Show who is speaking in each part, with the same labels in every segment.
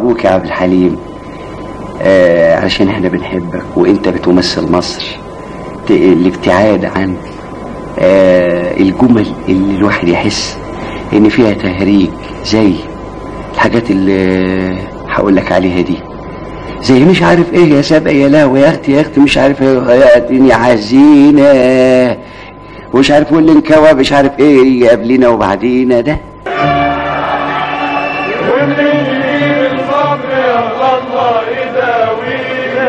Speaker 1: وارجوك يا عبد الحليم آه عشان احنا بنحبك وانت بتمثل مصر ت- الابتعاد عن آه الجمل اللي الواحد يحس ان فيها تهريج زي الحاجات اللي هقول لك عليها دي زي مش عارف ايه يا سابقة يا لهوي يا اختي يا اختي مش عارف ايه يا الدنيا حزينة ومش عارف واللي انكوى مش عارف ايه يجي قبلنا وبعدينا ده
Speaker 2: واللي الصبر يا الله يداوينا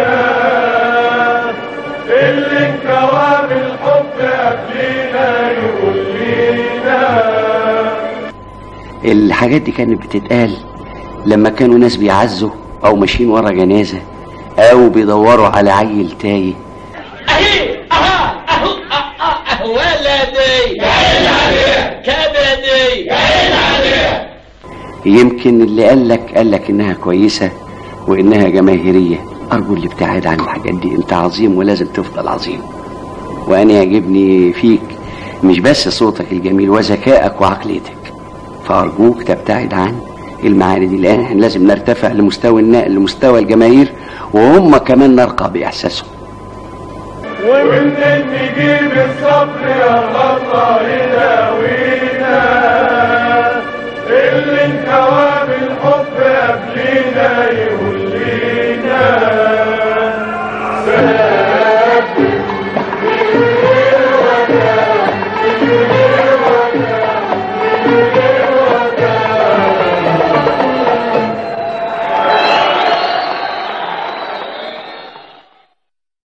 Speaker 2: اللي انكوى بالحب قبلينا يقول لينا
Speaker 1: الحاجات دي كانت بتتقال لما كانوا ناس بيعزوا او ماشيين ورا جنازة او بيدوروا على عيل تايه
Speaker 3: اهي اها اهو أه، أه، ولدي عين عليك كبدي عين عليك
Speaker 1: يمكن اللي قال لك قال لك انها كويسة وانها جماهيرية ارجو الابتعاد عن الحاجات دي انت عظيم ولازم تفضل عظيم وانا يعجبني فيك مش بس صوتك الجميل وذكائك وعقليتك فارجوك تبتعد عن المعاني دي لان احنا لازم نرتفع لمستوى النقل لمستوى الجماهير وهم كمان نرقى باحساسهم
Speaker 2: ومنين نجيب الصبر يا الله يداوينا اللي انكوى بالحب قبلينا يقول لينا سلام